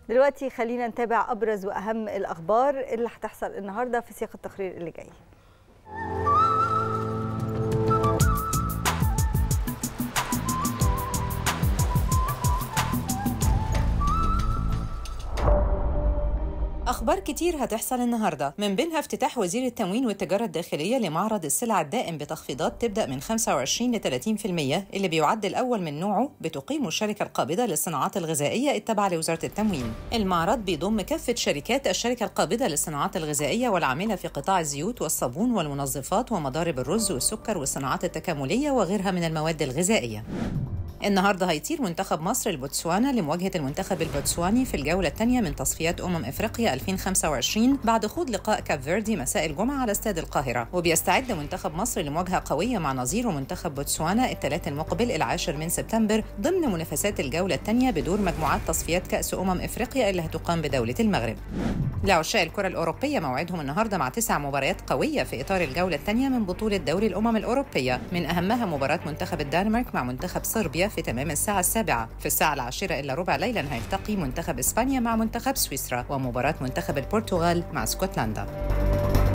دلوقتي خلينا نتابع ابرز واهم الاخبار اللي هتحصل النهارده في سياق التقرير اللي جاي أخبار كتير هتحصل النهاردة من بينها افتتاح وزير التموين والتجارة الداخلية لمعرض السلع الدائم بتخفيضات تبدأ من 25 ل 30% اللي بيعد الأول من نوعه بتقيمه الشركة القابضة للصناعات الغذائية التابعة لوزارة التموين المعرض بيضم كافة شركات الشركة القابضة للصناعات الغذائية والعاملة في قطاع الزيوت والصابون والمنظفات ومضارب الرز والسكر والصناعات التكاملية وغيرها من المواد الغذائية النهارده هيطير منتخب مصر لبوتسوانا لمواجهه المنتخب البوتسواني في الجوله الثانيه من تصفيات امم افريقيا 2025 بعد خوض لقاء كاب فيردي مساء الجمعه على استاد القاهره وبيستعد منتخب مصر لمواجهه قويه مع نظيره منتخب بوتسوانا الثلاث المقبل العاشر من سبتمبر ضمن منافسات الجوله الثانيه بدور مجموعات تصفيات كاس امم افريقيا اللي هتقام بدوله المغرب لعشاق الكره الاوروبيه موعدهم النهارده مع تسع مباريات قويه في اطار الجوله الثانيه من بطوله دوري الامم الاوروبيه من اهمها مباراه منتخب الدنمارك مع منتخب صربيا في تمام الساعة السابعة في الساعة العاشرة إلا ربع ليلا هيلتقي منتخب إسبانيا مع منتخب سويسرا ومباراة منتخب البرتغال مع اسكتلندا